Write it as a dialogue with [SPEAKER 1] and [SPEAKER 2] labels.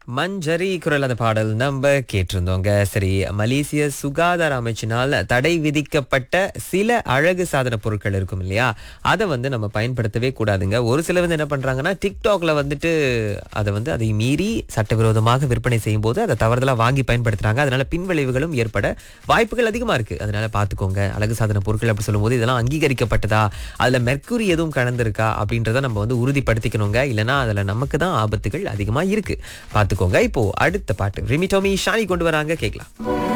[SPEAKER 1] மஞ்சரி குரல் அந்த பாடல் நம்ம கேட்டிருந்தோங்க சரி மலேசிய சுகாதார அமைச்சினால் தடை விதிக்கப்பட்ட சில அழகு சாதன பொருட்கள் இருக்கும் இல்லையா அதை வந்து நம்ம பயன்படுத்தவே கூடாதுங்க ஒரு சிலர் வந்து என்ன பண்றாங்கன்னா டிக்டாக்ல வந்துட்டு அதை வந்து அதை மீறி சட்டவிரோதமாக விற்பனை செய்யும் போது அதை தவறுதலா வாங்கி பயன்படுத்துறாங்க அதனால பின்விளைவுகளும் ஏற்பட வாய்ப்புகள் அதிகமா இருக்கு அதனால பாத்துக்கோங்க அழகு சாதன பொருட்கள் அப்படி சொல்லும்போது இதெல்லாம் அங்கீகரிக்கப்பட்டதா அதுல மெர்க்குரி எதுவும் கலந்திருக்கா அப்படின்றத நம்ம வந்து உறுதிப்படுத்திக்கணுங்க இல்லைன்னா அதுல நமக்கு தான் ஆபத்துகள் அதிகமா இருக்கு பாத்துக்கோங்க இப்போ அடுத்த பாட்டு ரிமிட்டோமி ஷானி கொண்டு வராங்க கேட்கலாம்